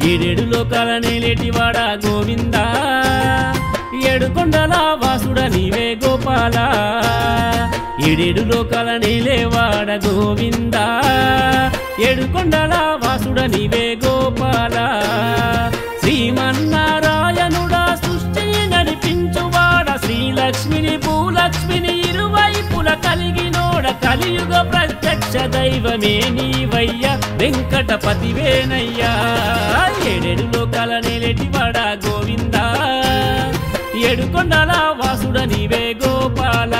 ఏడేడు లోకాల నేలేటివాడ గోవింద ఏడుకొండల వాసుడ నీవే గోపాల ఏడేడు లోకాల నేలేవాడ గోవింద ఏడుకొండల వాసుడ నీవే గోపాల శ్రీమన్నారాయణుడా సృష్టిని నడిపించువాడ శ్రీలక్ష్మిని భూలక్ష్మిని ఇరువైపుల కలిగినోడ కలియుగ ప్రత్యక్ష దైవమే నీవయ్య వెంకటపతివేనయ్యా ఏడేడు లోకాల నేలేటివాడ గోవింద ఏడుకొండల వాసుడ నీవే గోపాల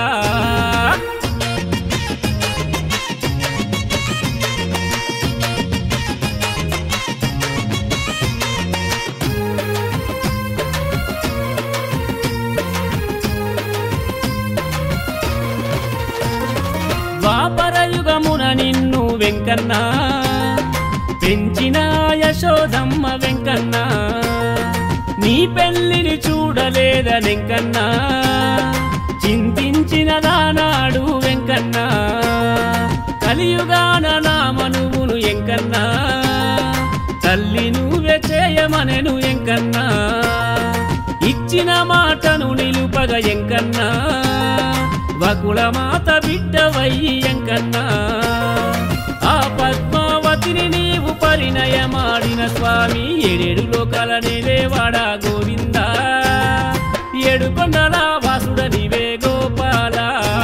ద్వాపరయుగమున నిన్ను వెంకన్న పెంచిన యశోదమ్మ వెంకన్న నీ పెళ్లిని చూడలేద వెంకన్న చింతించిన దానాడు వెంకన్న కలియుగాన నామనువును ఎంకన్న తల్లి నువ్వే చేయమనెను ఎంకన్నా ఇచ్చిన మాటను నిలుపగ ఎంకన్నా వకుల మాత బిడ్డవయ్యి ఎంకన్నా ఆ పద్మావతిని నీవు పరిణయమాడిన స్వామి ఏడేడు లోకాల నేలేవాడా గోవింద ఏడు కొండల వాసుడ నీవే గోపాల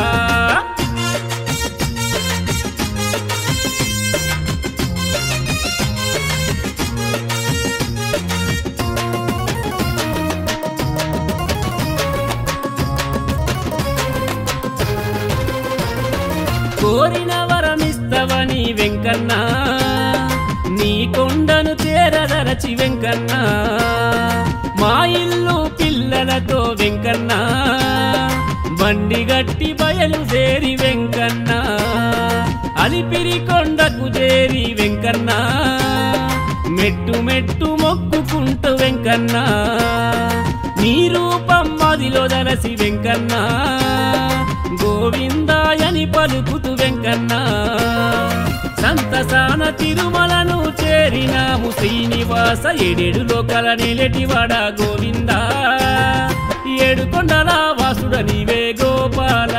కోరిన వరమిస్తవని వెంకన్న నీ కొండను చేరదరచి వెంకన్న మా ఇల్లు పిల్లలతో వెంకన్న బండి గట్టి బయలుదేరి వెంకన్న అలిపిరి కొండకు చేరి వెంకన్న మెట్టు మెట్టు మొక్కుకుంటూ వెంకన్న నీ రూపం మదిలో దలసి వెంకన్న గోవిందాయని పలుకుతూ వెంకన్న సంతసాన తిరుమలను చేరినాము శ్రీనివాస ఏడేడు లోకల నిలటివాడ గోవింద ఏడు కొండల వాసుడ నీవే గోపాల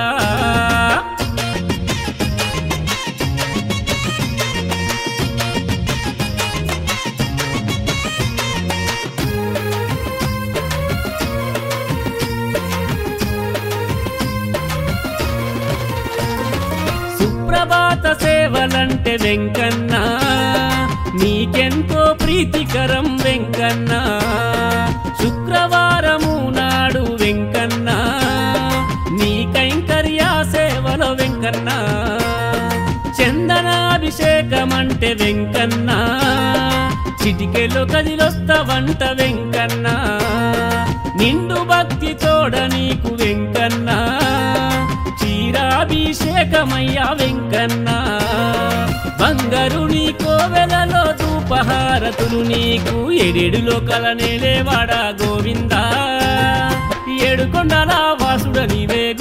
సుప్రభాత సేవలంటే వెంకన్న నీకెంతో ప్రీతికరం వెంకన్న శుక్రవారము నాడు వెంకన్న నీ కైంకర్య సేవలో వెంకన్న చందనాభిషేకమంటే వెంకన్న చిటికెలో కదిలొస్తావంట వెంకన్న నిండు భక్తి తోడ నీకు వెంకన్న క్షీరాభిషేకమయ్యా వెంకన్న బంగారు నీ కోవెలలో ధూపహారతులు నీకు ఎడేడు లోకల నేలేవాడా గోవింద ఏడు కొండల వాసుడ నీవే